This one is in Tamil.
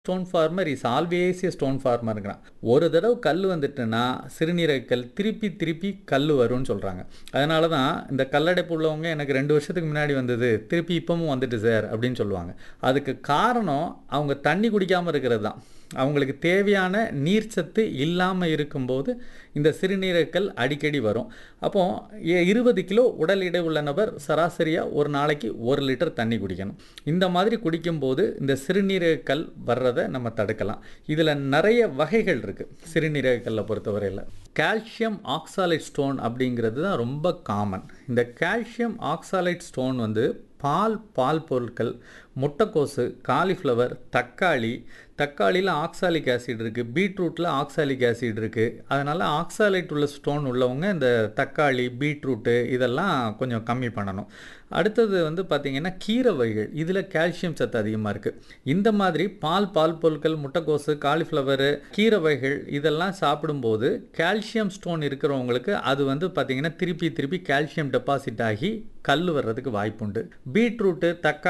stone farmer is always a stone ஃபார்மருங்கிறான் ஒரு தடவை கல் வந்துட்டுன்னா சிறுநீரக கல் திருப்பி திருப்பி கல் வரும்னு சொல்கிறாங்க அதனால தான் இந்த கல்லடைப்பு உள்ளவங்க எனக்கு ரெண்டு வருஷத்துக்கு முன்னாடி வந்தது திருப்பி இப்பவும் வந்துட்டு சார் அப்படின்னு சொல்லுவாங்க அதுக்கு காரணம் அவங்க தண்ணி குடிக்காமல் இருக்கிறது தான் அவங்களுக்கு தேவையான நீர்ச்சத்து இல்லாமல் இருக்கும்போது இந்த சிறுநீரகக்கல் அடிக்கடி வரும் அப்போ எ- இருபது கிலோ உடல் எடை உள்ள நபர் சராசரியாக ஒரு நாளைக்கு ஒரு லிட்டர் தண்ணி குடிக்கணும் இந்த மாதிரி குடிக்கும்போது இந்த சிறுநீரகக்கல் வர்றதை நம்ம தடுக்கலாம் இதில் நிறைய வகைகள் இருக்குது சிறுநீரகக்கல்லை பொறுத்தவரையில் கால்சியம் ஆக்சாலைட் ஸ்டோன் அப்படிங்கிறது தான் ரொம்ப காமன் இந்த கால்சியம் ஆக்சாலைட் ஸ்டோன் வந்து பால் பால் பொருட்கள் முட்டைக்கோசு காலிஃப்ளவர் தக்காளி தக்காளியில் ஆக்சாலிக் ஆசிட் இருக்குது பீட்ரூட்டில் ஆக்சாலிக் ஆசிட் இருக்குது அதனால் ஆக்சாலைட் உள்ள ஸ்டோன் உள்ளவங்க இந்த தக்காளி பீட்ரூட்டு இதெல்லாம் கொஞ்சம் கம்மி பண்ணணும் அடுத்தது வந்து பார்த்திங்கன்னா கீரை வகைகள் இதில் கால்சியம் சத்து அதிகமாக இருக்குது இந்த மாதிரி பால் பால் பொருட்கள் முட்டைக்கோசு காலிஃப்ளவரு கீரை வகைகள் இதெல்லாம் சாப்பிடும்போது கால்சியம் ஸ்டோன் இருக்கிறவங்களுக்கு அது வந்து பார்த்திங்கன்னா திருப்பி திருப்பி கால்சியம் டெபாசிட் ஆகி கல் வர்றதுக்கு வாய்ப்புண்டு பீட்ரூட்டு தக்காளி